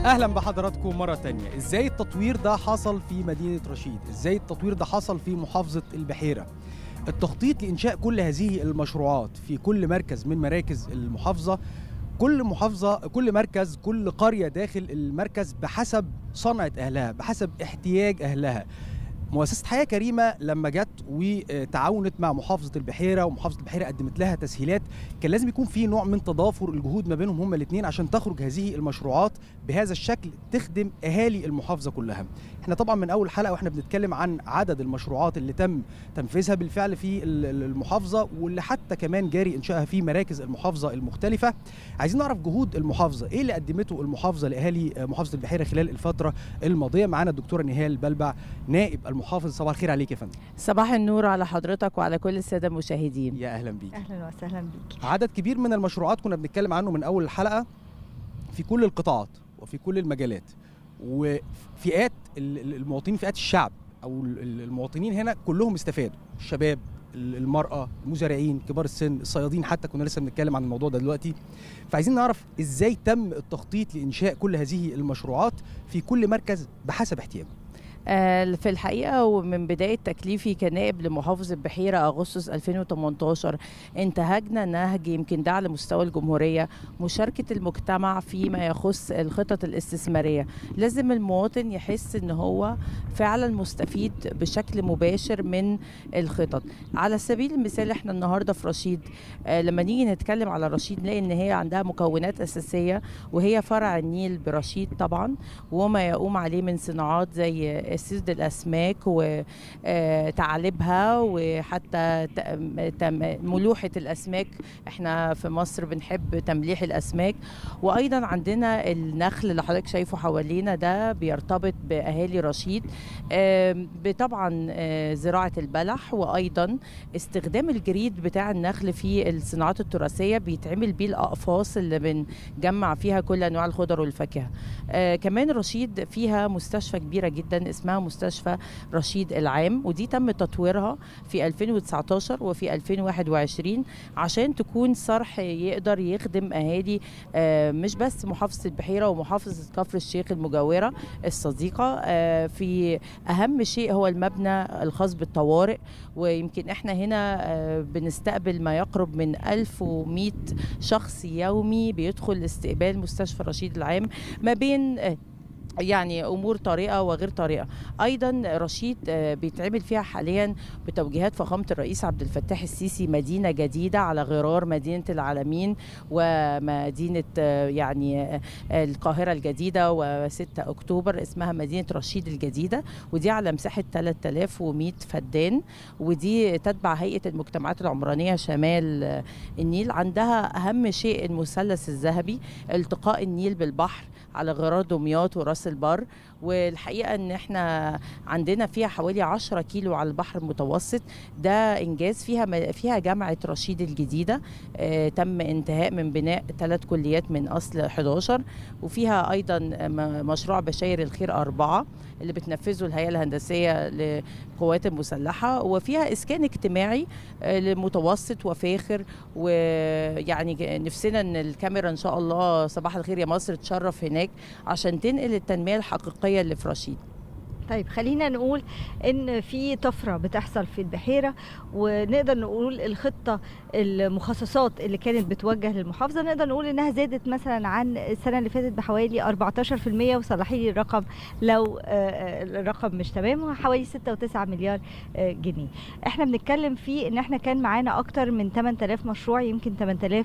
اهلا بحضراتكم مره تانية ازاي التطوير ده حصل في مدينه رشيد ازاي التطوير ده حصل في محافظه البحيره التخطيط لانشاء كل هذه المشروعات في كل مركز من مراكز المحافظه كل محافظه كل مركز كل قريه داخل المركز بحسب صنعه اهلها بحسب احتياج اهلها مؤسسة حياة كريمة لما جت وتعاونت مع محافظة البحيرة ومحافظة البحيرة قدمت لها تسهيلات كان لازم يكون في نوع من تضافر الجهود ما بينهم هما الاثنين عشان تخرج هذه المشروعات بهذا الشكل تخدم أهالي المحافظة كلها احنا طبعا من أول حلقة واحنا بنتكلم عن عدد المشروعات اللي تم تنفيذها بالفعل في المحافظة واللي حتى كمان جاري إنشائها في مراكز المحافظة المختلفة عايزين نعرف جهود المحافظة ايه اللي قدمته المحافظة لأهالي محافظة البحيرة خلال الفترة الماضية معانا الدكتورة نهال بلبع نائب المحافظ صباح الخير عليك يا فندم صباح النور على حضرتك وعلى كل الساده المشاهدين يا اهلا بيك اهلا وسهلا بيك عدد كبير من المشروعات كنا بنتكلم عنه من اول الحلقه في كل القطاعات وفي كل المجالات وفئات المواطنين فئات الشعب او المواطنين هنا كلهم استفادوا الشباب المرأة المزارعين كبار السن الصيادين حتى كنا لسه بنتكلم عن الموضوع ده دلوقتي فعايزين نعرف ازاي تم التخطيط لإنشاء كل هذه المشروعات في كل مركز بحسب احتياجه في الحقيقه ومن بدايه تكليفي كنائب لمحافظ البحيره اغسطس 2018 انتهجنا نهج يمكن ده على مستوى الجمهوريه مشاركه المجتمع فيما يخص الخطط الاستثماريه لازم المواطن يحس ان هو فعلا مستفيد بشكل مباشر من الخطط على سبيل المثال احنا النهارده في رشيد لما نيجي نتكلم على رشيد نلاقي ان هي عندها مكونات اساسيه وهي فرع النيل برشيد طبعا وما يقوم عليه من صناعات زي صيد الاسماك وتعالبها وحتى ملوحه الاسماك احنا في مصر بنحب تمليح الاسماك وايضا عندنا النخل اللي حضرتك شايفه حوالينا ده بيرتبط باهالي رشيد طبعا زراعه البلح وايضا استخدام الجريد بتاع النخل في الصناعات التراثيه بيتعمل بيه الاقفاص اللي بنجمع فيها كل انواع الخضر والفاكهه كمان رشيد فيها مستشفى كبيره جدا اسمها مستشفى رشيد العام ودي تم تطويرها في 2019 وفي 2021 عشان تكون صرح يقدر يخدم اهالي مش بس محافظه البحيره ومحافظه كفر الشيخ المجاوره الصديقه في اهم شيء هو المبنى الخاص بالطوارئ ويمكن احنا هنا بنستقبل ما يقرب من 1100 شخص يومي بيدخل لاستقبال مستشفى رشيد العام ما بين يعني امور طريقه وغير طريقه ايضا رشيد بيتعمل فيها حاليا بتوجيهات فخامه الرئيس عبد الفتاح السيسي مدينه جديده على غرار مدينه العالمين ومدينه يعني القاهره الجديده و6 اكتوبر اسمها مدينه رشيد الجديده ودي على مساحه 3100 فدان ودي تتبع هيئه المجتمعات العمرانيه شمال النيل عندها اهم شيء المثلث الذهبي التقاء النيل بالبحر على غرار دمياط وراس البر والحقيقه ان احنا عندنا فيها حوالي 10 كيلو على البحر المتوسط ده انجاز فيها فيها جامعه رشيد الجديده اه تم انتهاء من بناء ثلاث كليات من اصل 11 وفيها ايضا مشروع بشاير الخير اربعه اللي بتنفذه الهيئه الهندسيه للقوات المسلحه وفيها اسكان اجتماعي لمتوسط وفاخر ويعني نفسنا ان الكاميرا ان شاء الله صباح الخير يا مصر تشرف هناك عشان تنقل التنميه الحقيقيه اللي في رشيد طيب خلينا نقول ان في طفره بتحصل في البحيره ونقدر نقول الخطه المخصصات اللي كانت بتوجه للمحافظه نقدر نقول انها زادت مثلا عن السنه اللي فاتت بحوالي 14% وصلحي لي الرقم لو الرقم مش تمام حوالي 6.9 مليار جنيه احنا بنتكلم في ان احنا كان معانا اكتر من 8000 مشروع يمكن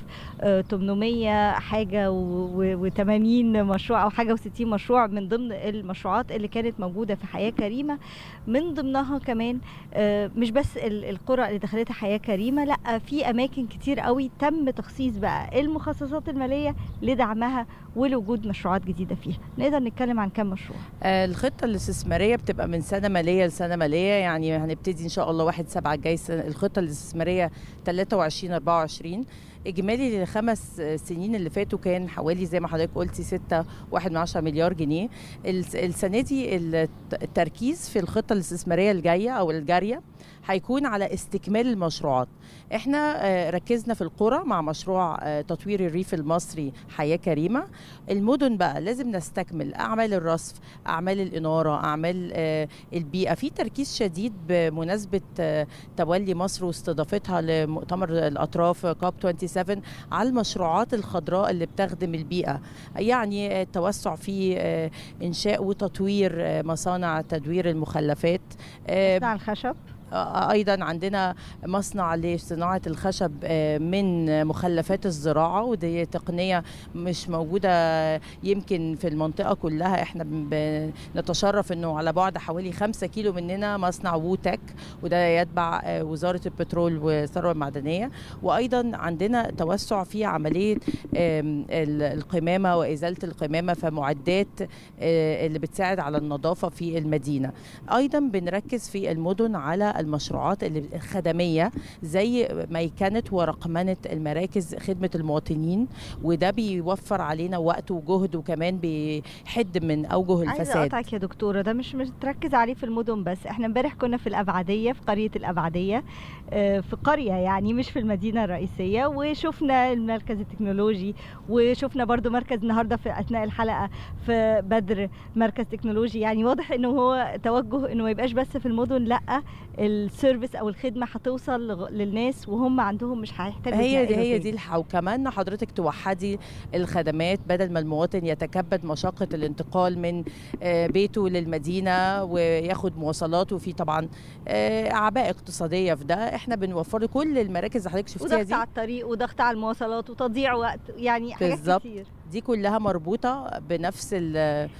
8800 حاجه و80 مشروع او حاجه و60 مشروع من ضمن المشروعات اللي كانت موجوده في حياه كريمه من ضمنها كمان مش بس القرى اللي دخلتها حياه كريمه لا في اماكن كتير قوي تم تخصيص بقى المخصصات الماليه لدعمها ولوجود مشروعات جديده فيها نقدر نتكلم عن كم مشروع الخطه الاستثماريه بتبقى من سنه ماليه لسنه ماليه يعني هنبتدي ان شاء الله 1 7 الجاي الخطه الاستثماريه 23 24 اجمالي للخمس سنين اللي فاتوا كان حوالي زي ما حضرتك قلتي 6 واحد من عشرة مليار جنيه السنه دي التركيز في الخطه الاستثماريه الجايه او الجاريه هيكون على استكمال المشروعات احنا آه، ركزنا في القرى مع مشروع آه، تطوير الريف المصري حياه كريمه المدن بقى لازم نستكمل اعمال الرصف اعمال الاناره اعمال آه، البيئه في تركيز شديد بمناسبه آه، تولي مصر واستضافتها لمؤتمر الاطراف كوب 27 على المشروعات الخضراء اللي بتخدم البيئه يعني التوسع في آه، انشاء وتطوير آه، مصانع تدوير المخلفات آه، مصنع الخشب آه، ايضا عندنا مصنع لصناعه الخشب آه، من مخلفات الزراعه ودي تقنيه مش موجوده يمكن في المنطقه كلها احنا بن- بنتشرف انه على بعد حوالي 5 كيلو مننا مصنع ووتك وده يتبع آه، وزاره البترول والثروه المعدنيه وايضا عندنا توسع في عمليه آم، ال- القمامه وازاله القمامه فمعدات آه، اللي بتساعد على النظافه في المدينه ايضا بنركز في المدن على المشروعات اللي الخدميه زي ميكنه ورقمنه المراكز خدمه المواطنين وده بيوفر علينا وقت وجهد وكمان بيحد من اوجه عايزه الفساد اقطعك يا دكتوره ده مش مش تركز عليه في المدن بس احنا امبارح كنا في الابعديه في قريه الابعديه آه، في قريه يعني مش في المدينه الرئيسيه وشفنا المركز التكنولوجي وشفنا برضو مركز النهارده في اثناء الحلقه في بدر مركز تكنولوجي يعني واضح انه هو توجه انه ما يبقاش بس في المدن لا السيرفيس او الخدمه هتوصل لغ- للناس وهم عندهم مش هيحتاجوا هي دي يتنقلوا هي تاني. دي الح... وكمان حضرتك توحدي الخدمات بدل ما المواطن يتكبد مشقة الانتقال من آه، بيته للمدينة وياخد مواصلات وفي طبعا آه، أعباء اقتصادية في ده احنا بنوفر له كل المراكز اللي حضرتك شفتيها وضغط دي على الطريق وضغط على المواصلات وتضييع وقت يعني حاجات بالظبط. كتير دي كلها مربوطة بنفس ال-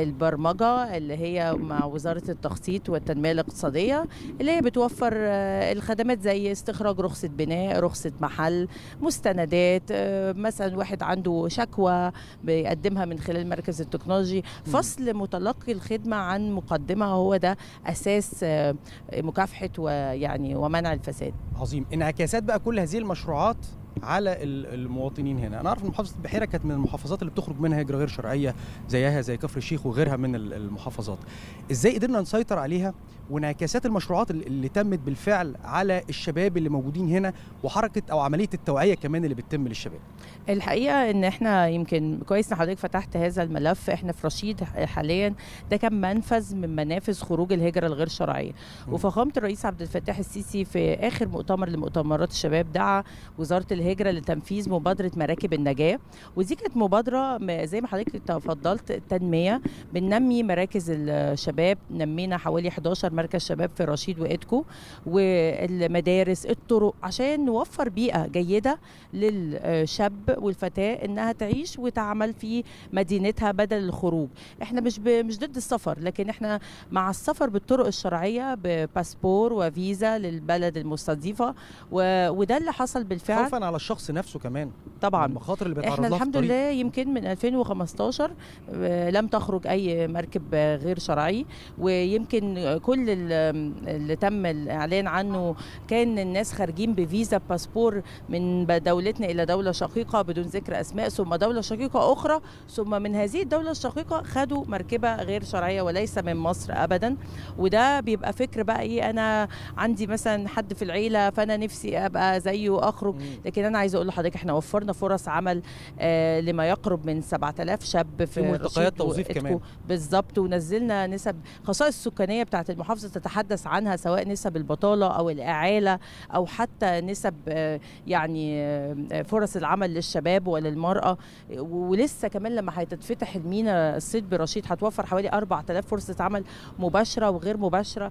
البرمجة اللي هي مع وزارة التخطيط والتنمية الاقتصادية اللي هي بتوفر آه، الخدمات زي استخراج رخصة بناء رخصة محل مستندات آه، مثلا واحد عنده شكوى بيقدمها من خلال مركز التكنولوجي فصل متلقي الخدمة عن مقدمة هو ده أساس آه، مكافحة ويعني ومنع الفساد عظيم انعكاسات بقى كل هذه المشروعات على ال- المواطنين هنا انا اعرف ان محافظه البحيره كانت من المحافظات اللي بتخرج منها هجره غير شرعيه زيها زي كفر الشيخ وغيرها من ال- المحافظات ازاي قدرنا نسيطر عليها وانعكاسات المشروعات اللي- اللي تمت بالفعل على الشباب اللي موجودين هنا وحركه او عمليه التوعيه كمان اللي بتتم للشباب الحقيقه ان احنا يمكن كويس ان حضرتك فتحت هذا الملف احنا في رشيد حاليا ده كان منفذ من منافذ خروج الهجره الغير شرعيه مم. وفخامه الرئيس عبد الفتاح السيسي في اخر مؤتمر لمؤتمرات الشباب دعا وزاره الهجره لتنفيذ مبادره مراكب النجاه ودي كانت مبادره م- زي ما حضرتك تفضلت تنميه بننمي مراكز الشباب نمينا حوالي 11 مركز شباب في رشيد وإدكو والمدارس الطرق عشان نوفر بيئه جيده للشاب والفتاه انها تعيش وتعمل في مدينتها بدل الخروج احنا مش ب... مش ضد السفر لكن احنا مع السفر بالطرق الشرعيه بباسبور وفيزا للبلد المستضيفه و... وده اللي حصل بالفعل خوفا على الشخص نفسه كمان طبعا المخاطر اللي بيتعرض احنا لها في الحمد الطريق. لله يمكن من 2015 آه، لم تخرج اي مركب آه، غير شرعي ويمكن آه، كل ال- اللي تم الاعلان عنه كان الناس خارجين بفيزا باسبور من ب- دولتنا الى دوله شقيقه بدون ذكر اسماء ثم دوله شقيقه اخرى ثم من هذه الدوله الشقيقه خدوا مركبه غير شرعيه وليس من مصر ابدا وده بيبقى فكر بقى ايه انا عندي مثلا حد في العيله فانا نفسي ابقى زيه اخرج مم. لكن انا عايزه اقول لحضرتك احنا وفرنا فرص عمل آه لما يقرب من 7000 شاب في, في ملتقيات رشيد توظيف وإدكو. كمان. بالظبط ونزلنا نسب خصائص السكانيه بتاعت المحافظه تتحدث عنها سواء نسب البطاله او الاعاله او حتى نسب آه يعني آه فرص العمل للشباب وللمراه ولسه كمان لما هتتفتح المينا الصيد برشيد هتوفر حوالي 4000 فرصه عمل مباشره وغير مباشره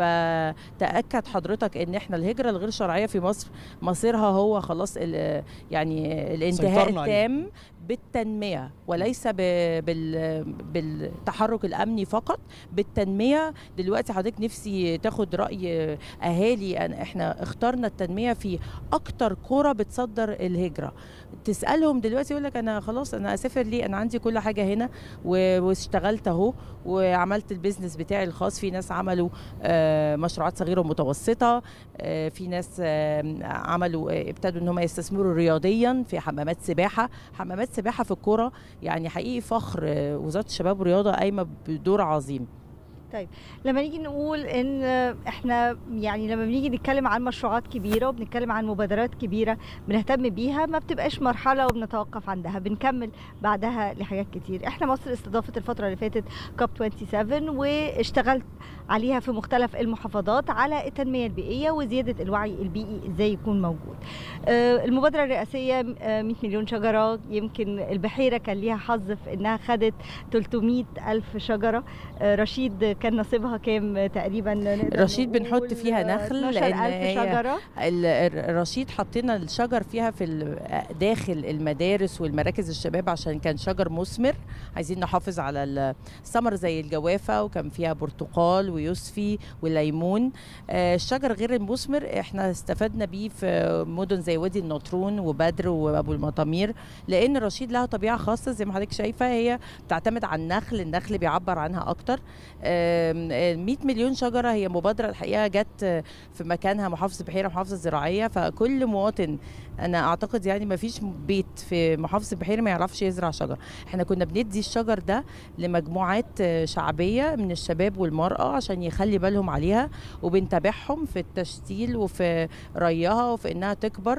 فتاكد حضرتك ان احنا الهجره الغير شرعيه في مصر مصيرها هو خلاص ال- يعني الانتهاء سيطرنا عليه. التام بالتنميه وليس ب- بال بالتحرك الامني فقط بالتنميه دلوقتي حضرتك نفسي تاخد راي اهالي أن احنا اخترنا التنميه في اكتر قرى بتصدر الهجره تسالهم دلوقتي يقول لك انا خلاص انا اسافر ليه انا عندي كل حاجه هنا و- واشتغلت اهو وعملت البيزنس بتاعي الخاص في ناس عملوا آه، مشروعات صغيره ومتوسطه آه، في ناس آه، عملوا آه، ابتدوا ان هم يستثمروا رياضيا في حمامات سباحه حمامات سباحه في الكوره يعني حقيقي فخر آه، وزاره الشباب والرياضه قايمه بدور عظيم لما نيجي نقول ان احنا يعني لما بنيجي نتكلم عن مشروعات كبيره وبنتكلم عن مبادرات كبيره بنهتم بيها ما بتبقاش مرحله وبنتوقف عندها بنكمل بعدها لحاجات كتير احنا مصر استضافت الفتره اللي فاتت كاب 27 واشتغلت عليها في مختلف المحافظات على التنميه البيئيه وزياده الوعي البيئي ازاي يكون موجود آه، المبادره الرئاسيه آه، 100 مليون شجره يمكن البحيره كان ليها حظ في انها خدت 300 الف شجره آه، رشيد كان نصيبها كام تقريبا نقدر رشيد بنحط نقول، فيها آه، نخل 12 لأن ألف هي شجره ال- ال- رشيد حطينا الشجر فيها في ال- داخل المدارس والمراكز الشباب عشان كان شجر مثمر عايزين نحافظ على ال- الثمر زي الجوافه وكان فيها برتقال ويوسفي وليمون آه، الشجر غير المثمر احنا استفدنا بيه في مدن زي وادي النطرون وبدر وابو المطامير لان رشيد لها طبيعه خاصه زي ما حضرتك شايفه هي بتعتمد على النخل النخل بيعبر عنها اكتر آم، آه، 100 مليون شجره هي مبادره الحقيقه جت آه، في مكانها محافظه بحيره محافظه زراعيه فكل مواطن انا اعتقد يعني ما فيش بيت في محافظه بحيره ما يعرفش يزرع شجر احنا كنا بندي الشجر ده لمجموعات آه، شعبيه من الشباب والمراه عشان يخلي بالهم عليها وبنتابعهم في التشتيل وفي ريها وفي انها تكبر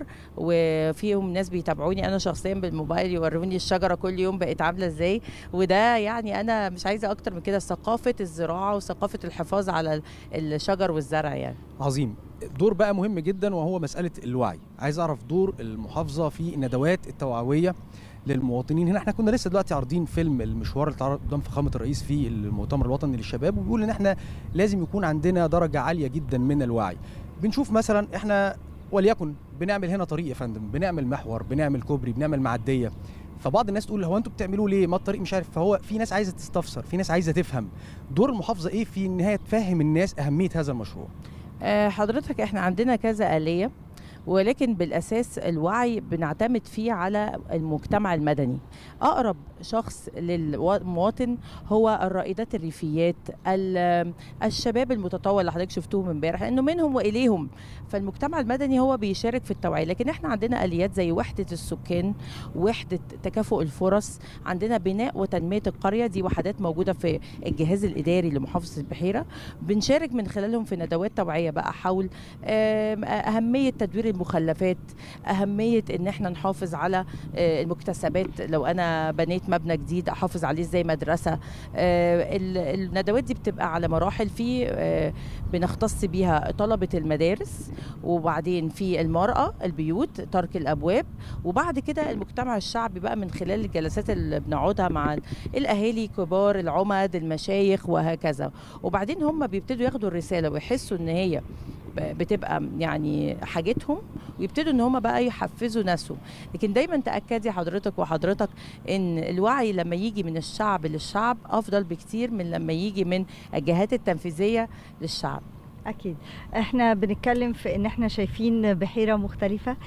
وفيهم ناس بيتابعوني انا شخصيا بالموبايل يوروني الشجره كل يوم بقت عامله ازاي وده يعني انا مش عايزه اكتر من كده ثقافه الزراعه وثقافه الحفاظ على الشجر والزرع يعني عظيم دور بقى مهم جدا وهو مساله الوعي عايز اعرف دور المحافظه في الندوات التوعويه للمواطنين هنا احنا كنا لسه دلوقتي عارضين فيلم المشوار اللي اتعرض قدام فخامه الرئيس في المؤتمر الوطني للشباب وبيقول ان احنا لازم يكون عندنا درجه عاليه جدا من الوعي بنشوف مثلا احنا وليكن بنعمل هنا طريق يا فندم بنعمل محور بنعمل كوبري بنعمل معديه فبعض الناس تقول هو انتوا بتعملوا ليه ما الطريق مش عارف فهو في ناس عايزه تستفسر في ناس عايزه تفهم دور المحافظه ايه في ان هي تفهم الناس اهميه هذا المشروع آه، حضرتك احنا عندنا كذا آلية ولكن بالاساس الوعي بنعتمد فيه على المجتمع المدني اقرب شخص للمواطن هو الرائدات الريفيات ال- الشباب المتطوع اللي حضرتك شفتوهم امبارح انه منهم واليهم فالمجتمع المدني هو بيشارك في التوعيه لكن احنا عندنا اليات زي وحده السكان وحده تكافؤ الفرص عندنا بناء وتنميه القريه دي وحدات موجوده في الجهاز الاداري لمحافظه البحيره بنشارك من خلالهم في ندوات توعيه بقى حول آم، اهميه تدوير المخلفات اهميه ان احنا نحافظ على آه، المكتسبات لو انا بنيت مبنى جديد احافظ عليه زي مدرسه آه، ال- الندوات دي بتبقى على مراحل في آه، بنختص بيها طلبه المدارس وبعدين في المراه البيوت ترك الابواب وبعد كده المجتمع الشعبي بقى من خلال الجلسات اللي بنقعدها مع الاهالي كبار العمد المشايخ وهكذا وبعدين هم بيبتدوا ياخدوا الرساله ويحسوا ان هي ب- بتبقى يعني حاجتهم ويبتدوا ان هم بقى يحفزوا ناسهم لكن دايما تاكدي حضرتك وحضرتك ان الوعي لما يجي من الشعب للشعب افضل بكتير من لما يجي من الجهات التنفيذيه للشعب اكيد احنا بنتكلم في ان احنا شايفين بحيره مختلفه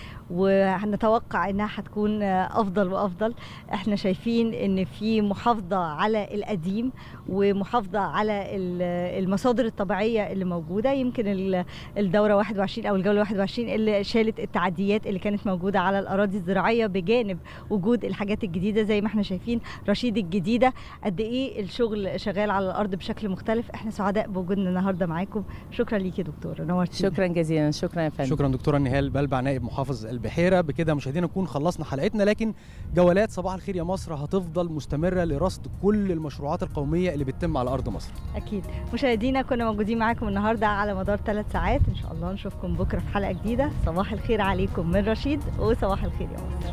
وهنتوقع انها هتكون افضل وافضل احنا شايفين ان في محافظه على القديم ومحافظه على ال- المصادر الطبيعيه اللي موجوده يمكن ال- الدوره 21 او الجوله 21 اللي شالت التعديات اللي كانت موجوده على الاراضي الزراعيه بجانب وجود الحاجات الجديده زي ما احنا شايفين رشيد الجديده قد ايه الشغل شغال على الارض بشكل مختلف احنا سعداء بوجودنا النهارده معاكم شكرا ليكي دكتوره نورتينا شكرا جزيلا شكرا يا فندم شكرا دكتوره نهال بلبع نائب محافظ البحيره بكده مشاهدينا نكون خلصنا حلقتنا لكن جولات صباح الخير يا مصر هتفضل مستمره لرصد كل المشروعات القوميه اللي بتتم على ارض مصر اكيد مشاهدينا كنا موجودين معاكم النهارده على مدار ثلاث ساعات ان شاء الله نشوفكم بكره في حلقه جديده صباح الخير عليكم من رشيد وصباح الخير يا مصر